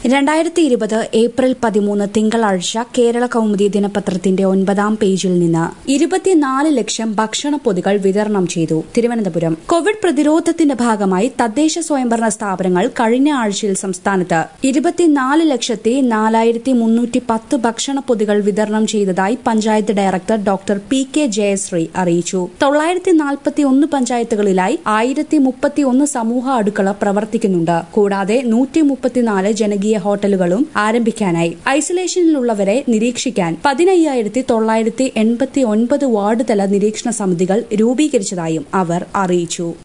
രണ്ടായിരത്തി ഇരുപത് ഏപ്രിൽ പതിമൂന്ന് തിങ്കളാഴ്ച കേരള കൗമുദി ദിനപത്രത്തിന്റെ ഒൻപതാം പേജിൽ നിന്ന് ഇരുപത്തിനാല് ലക്ഷം ഭക്ഷണപ്പൊതികൾ വിതരണം ചെയ്തു തിരുവനന്തപുരം കോവിഡ് പ്രതിരോധത്തിന്റെ ഭാഗമായി തദ്ദേശ സ്വയംഭരണ സ്ഥാപനങ്ങൾ കഴിഞ്ഞ ആഴ്ചയിൽ സംസ്ഥാനത്ത് ഇരുപത്തിനാല് ലക്ഷത്തി നാലായിരത്തി മുന്നൂറ്റി പത്ത് ഭക്ഷണപ്പൊതികൾ വിതരണം ചെയ്തതായി panchayat director doctor P K Jayashree അറിയിച്ചു തൊള്ളായിരത്തി നാൽപ്പത്തി ഒന്ന് പഞ്ചായത്തുകളിലായി ആയിരത്തി മുപ്പത്തി ഒന്ന് സമൂഹ അടുക്കള പ്രവർത്തിക്കുന്നുണ്ട് കൂടാതെ നൂറ്റി മുപ്പത്തിനാല് ജനകീയ ഹോട്ടലുകളും ആരംഭിക്കാനായി ഐസൊലേഷനിലുള്ളവരെ നിരീക്ഷിക്കാൻ പതിനയ്യായിരത്തി തൊള്ളായിരത്തി എൺപത്തി ഒൻപത് വാർഡ് തല നിരീക്ഷണ സമിതികൾ രൂപീകരിച്ചതായും അവർ അറിയിച്ചു